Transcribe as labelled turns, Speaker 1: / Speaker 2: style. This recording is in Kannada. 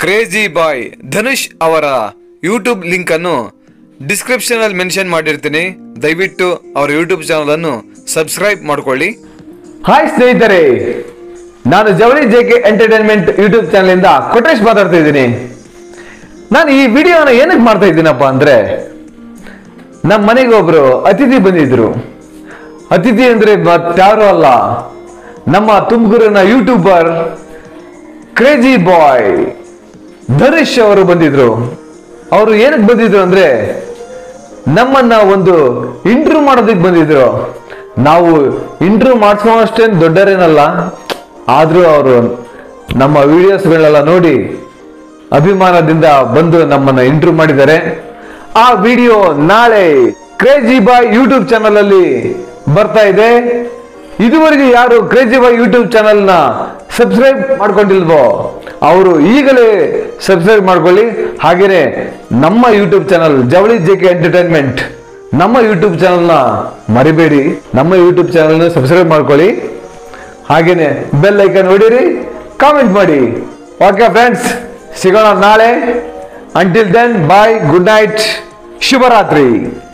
Speaker 1: ಕ್ರೇಜಿ ಬಾಯ್ ಧನುಷ್ ಅವರ ಯೂಟ್ಯೂಬ್ ಲಿಂಕ್ ಅನ್ನು ಡಿಸ್ಕ್ರಿಪ್ಷನ್ ಅಲ್ಲಿ ಮೆನ್ಷನ್ ಮಾಡಿರ್ತೀನಿ ದಯವಿಟ್ಟು ಅವರ ಯೂಟ್ಯೂಬ್ ಚಾನಲ್ ಅನ್ನು ಸಬ್ಸ್ಕ್ರೈಬ್ ಮಾಡ್ಕೊಳ್ಳಿ
Speaker 2: ಹಾಯ್ ಸ್ನೇಹಿತರೆ ನಾನು Javali J K entertainment YouTube channel ಇಂದ ಕೊಟೇಶ್ ಮಾತಾಡ್ತಾ ಇದ್ದೀನಿ ನಾನು ಈ ವಿಡಿಯೋನ ಏನಕ್ಕೆ ಮಾಡ್ತಾ ಇದ್ದೀನಪ್ಪ ಅಂದ್ರೆ ನಮ್ಮ ಮನೆಗೆ ಒಬ್ರು ಅತಿಥಿ ಬಂದಿದ್ರು ಅತಿಥಿ ಅಂದ್ರೆ ಮತ್ತಾರು ಅಲ್ಲ ನಮ್ಮ ತುಮಕೂರಿನ ಯೂಟ್ಯೂಬರ್ ಕ್ರೇಜಿ ಬಾಯ್ ಧನುಷ್ ಅವರು ಬಂದಿದ್ರು ಅವರು ಏನಕ್ಕೆ ಬಂದಿದ್ರು ಅಂದ್ರೆ ನಮ್ಮನ್ನ ಒಂದು ಇಂಟರ್ವ್ಯೂ ಮಾಡೋದಕ್ಕೆ ಬಂದಿದ್ರು ನಾವು ಇಂಟರ್ವ್ಯೂ ಮಾಡಿಸ್ಕೊಳ್ಳೋಷ್ಟೇನು ದೊಡ್ಡರೇನಲ್ಲ ಆದ್ರೂ ಅವರು ನಮ್ಮ ವಿಡಿಯೋಸ್ಗಳನ್ನೆಲ್ಲ ನೋಡಿ ಅಭಿಮಾನದಿಂದ ಬಂದು ನಮ್ಮನ್ನ ಇಂಟರ್ವ್ಯೂ ಮಾಡಿದ್ದಾರೆ ಆ ವಿಡಿಯೋ ನಾಳೆ ಕ್ರೇಜಿ ಬಾಯ್ ಯೂಟ್ಯೂಬ್ ಚಾನಲ್ ಅಲ್ಲಿ ಬರ್ತಾ ಇದೆ ಇದುವರೆಗೆ ಯಾರು ಕ್ರೇಜಿ ಬಾಯ್ ಯೂಟ್ಯೂಬ್ ಚಾನಲ್ ನ ಸಬ್ಸ್ಕ್ರೈಬ್ ಮಾಡ್ಕೊಂಡಿಲ್ವೋ ಅವರು ಈಗಲೇ ಸಬ್ಸ್ಕ್ರೈಬ್ ಮಾಡ್ಕೊಳ್ಳಿ ಹಾಗೇನೆ ನಮ್ಮ YouTube channel Javali J K entertainment ನಮ್ಮ ಯೂಟ್ಯೂಬ್ ಚಾನಲ್ನ ಮರಿಬೇಡಿ ನಮ್ಮ ಯೂಟ್ಯೂಬ್ ಚಾನಲ್ನ ಸಬ್ಸ್ಕ್ರೈಬ್ ಮಾಡ್ಕೊಳ್ಳಿ ಹಾಗೇನೆ ಬೆಲ್ ಐಕನ್ ಹೊಡೀರಿ ಕಾಮೆಂಟ್ ಮಾಡಿ ಓಕೆ ಫ್ರೆಂಡ್ಸ್ ಸಿಗೋಣ ನಾಳೆ until then bye good night ಶುಭರಾತ್ರಿ